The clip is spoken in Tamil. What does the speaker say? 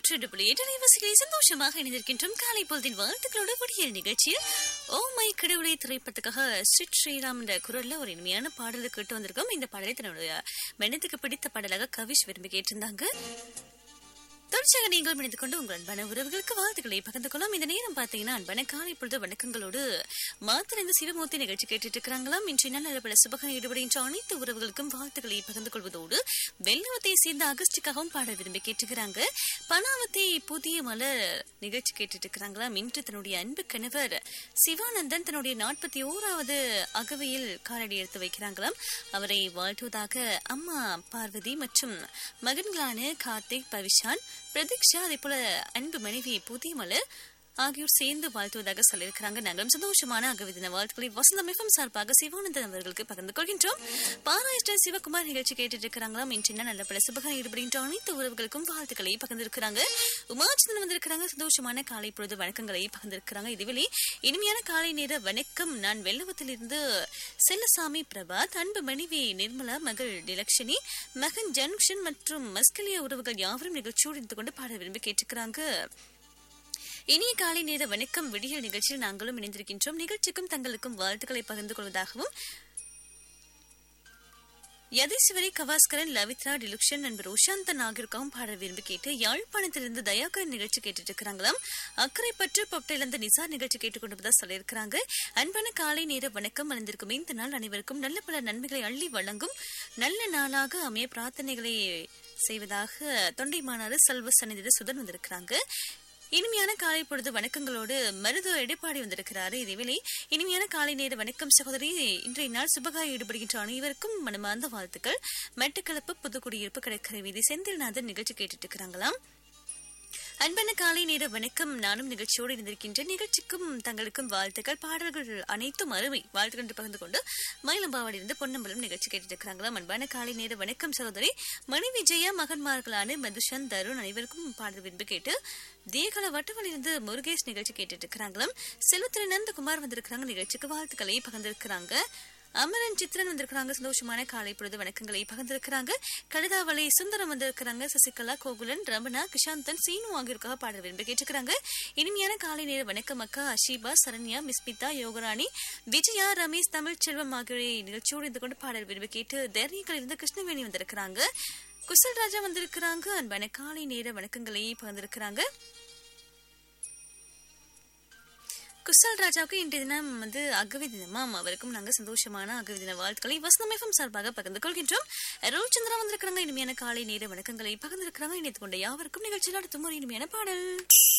நூற்றி புள்ளி எட்டு அலைவரிசைகளை சந்தோஷமாக இணைந்திருக்கின்றோம் காலை பொழுதின் வாழ்த்துக்களோடு விடியல் நிகழ்ச்சியில் ஓ மை கடவுளை திரைப்படத்துக்காக ஸ்ரீ ஸ்ரீராம் என்ற குரல்ல ஒரு இனிமையான பாடலை கேட்டு வந்திருக்கோம் இந்த பாடலை தன்னுடைய மனதுக்கு பிடித்த பாடலாக கவிஷ் விரும்பி கேட்டிருந்தாங்க தொடர்ச்சியாக நீங்கள் இணைந்து கொண்டு உங்கள் அன்பான உறவுகளுக்கு வாழ்த்துக்களை பகிர்ந்து கொள்ளலாம் இந்த நேரம் பார்த்தீங்கன்னா அன்பான காலை பொழுது வணக்கங்களோடு மாத்திரைந்து சிவமூர்த்தி நிகழ்ச்சி கேட்டுட்டு இருக்கிறாங்களாம் இன்றைய நல்ல பல சுபகம் ஈடுபடுகின்ற அனைத்து உறவுகளுக்கும் வாழ்த்துக்களை பகிர்ந்து கொள்வதோடு வெள்ளவத்தை சேர்ந்த அகஸ்டிக்காகவும் பாட விரும்பி கேட்டுக்கிறாங்க பனாவத்தை புதிய மலர் நிகழ்ச்சி கேட்டுட்டு இருக்கிறாங்களாம் இன்று தன்னுடைய அன்பு கணவர் சிவானந்தன் தன்னுடைய நாற்பத்தி ஓராவது அகவையில் காலடி எடுத்து வைக்கிறாங்களாம் அவரை வாழ்த்துவதாக அம்மா பார்வதி மற்றும் மகன்களான கார்த்திக் பவிஷான் பிரதீக்ஷா அதே போல அன்பு மனைவி புதிய மலர் ஆகியோர் சேர்ந்து வாழ்த்துவதாக சொல்லியிருக்கிறாங்க நாங்களும் சந்தோஷமான அகவிதின வாழ்த்துக்களை வசந்தம் எஃப்எம் சார்பாக சிவானந்தன் அவர்களுக்கு பகிர்ந்து கொள்கின்றோம் பாராயிஷ்ட சிவகுமார் நிகழ்ச்சி கேட்டுட்டு இருக்கிறாங்களாம் இன்று நல்ல பல சுபகம் ஈடுபடுகின்ற அனைத்து உறவுகளுக்கும் வாழ்த்துக்களை பகிர்ந்திருக்கிறாங்க உமாச்சந்தன் வந்திருக்கிறாங்க சந்தோஷமான காலை பொழுது வணக்கங்களை பகிர்ந்திருக்கிறாங்க இதுவெளி இனிமையான காலை நேர வணக்கம் நான் வெள்ளவத்திலிருந்து செல்லசாமி பிரபாத் அன்பு மனைவி நிர்மலா மகள் டிலக்ஷனி மகன் ஜன்ஷன் மற்றும் மஸ்கலிய உறவுகள் யாவரும் நிகழ்ச்சியோடு இருந்து கொண்டு பாட விரும்பி கேட்டுக்கிறாங்க இனிய காலை நேர வணக்கம் விடியல் நிகழ்ச்சியில் நாங்களும் இணைந்திருக்கின்றோம் நிகழ்ச்சிக்கும் தங்களுக்கும் வாழ்த்துக்களை பகிர்ந்து கொள்வதாகவும் யதீஸ்வரி கவாஸ்கரன் லவித்ரா டிலுக்ஷன் நண்பர் உஷாந்தன் ஆகியோருக்காகவும் பாட விரும்பி கேட்டு யாழ்ப்பாணத்திலிருந்து தயாகரன் நிகழ்ச்சி கேட்டுட்டு இருக்கிறாங்களாம் அக்கறை பற்று பொப்டையிலிருந்து நிசார் நிகழ்ச்சி கேட்டுக்கொண்டு சொல்லியிருக்கிறாங்க அன்பான காலை நேர வணக்கம் வளர்ந்திருக்கும் இந்த நாள் அனைவருக்கும் நல்ல பல நன்மைகளை அள்ளி வழங்கும் நல்ல நாளாக அமைய பிரார்த்தனைகளை செய்வதாக தொண்டைமானாறு செல்வ சன்னிதி சுதன் வந்திருக்கிறாங்க இனிமையான காலை பொழுது வணக்கங்களோடு மருது எடப்பாடி வந்திருக்கிறாரு இதேவேளை இனிமையான காலை நேர வணக்கம் சகோதரி இன்றைய நாள் சுபகாய் ஈடுபடுகின்ற அனைவருக்கும் மனமார்ந்த வாழ்த்துக்கள் மெட்டுக்களப்பு புதுக்குடியிருப்பு கடற்கரை வீதி செந்தில்நாதன் நிகழ்ச்சி கேட்டுட்டு இருக்கிறாங்களாம் அன்பான காலை நேர வணக்கம் நானும் நிகழ்ச்சியோடு இருந்திருக்கின்றேன் நிகழ்ச்சிக்கும் தங்களுக்கும் வாழ்த்துக்கள் பாடல்கள் அனைத்தும் அருமை வாழ்த்துக்கள் என்று பகிர்ந்து கொண்டு மயிலம்பாவாடி இருந்து பொன்னம்பலம் நிகழ்ச்சி கேட்டுட்டு இருக்கிறாங்களாம் அன்பான காலை நேர வணக்கம் சகோதரி மணி விஜயா மகன்மார்களான மதுஷன் தருண் அனைவருக்கும் பாடல் விரும்பு கேட்டு தேகல வட்டவழியிலிருந்து முருகேஷ் நிகழ்ச்சி கேட்டுட்டு இருக்கிறாங்களாம் செல்வத்திரி நந்தகுமார் வந்திருக்கிறாங்க நிகழ்ச்சிக்கு வாழ்த்துக்களை பகிர்ந்திருக்கிறாங்க அமரன் சித்திரன் வந்திருக்கிறாங்க சந்தோஷமான காலை பொழுது வணக்கங்களை பகிர்ந்திருக்கிறாங்க கழுதாவளி சுந்தரம் வந்திருக்கிறாங்க சசிகலா கோகுலன் ரமணா கிஷாந்தன் சீனு ஆகியோருக்காக பாடல் விரும்பி கேட்டுக்கிறாங்க இனிமையான காலை நேர வணக்கம் அக்கா அஷீபா சரண்யா மிஸ்மிதா யோகராணி விஜயா ரமேஷ் தமிழ் செல்வம் ஆகியோரை நிகழ்ச்சியோடு இருந்து கொண்டு பாடல் விரும்பி கேட்டு தேர்னிகள் இருந்து கிருஷ்ணவேணி வந்திருக்கிறாங்க குசல் ராஜா வந்திருக்கிறாங்க அன்பான காலை நேர வணக்கங்களை பகிர்ந்திருக்கிறாங்க குசல் ராஜாவுக்கு இன்றைய தினம் வந்து அகவி தினமாம் அவருக்கும் நாங்க சந்தோஷமான அகவி தின வாழ்த்துக்களை வசந்தமேஃபம் சார்பாக பகிர்ந்து கொள்கின்றோம் அருள் சந்திரா வந்திருக்கிறாங்க இனிமையான காலை நேர வணக்கங்களை பகிர்ந்திருக்கிறாங்க இணைத்து கொண்ட யாவருக்கும் நிகழ்ச்சியில் அடுத்த முறை இனிமையான பாடல்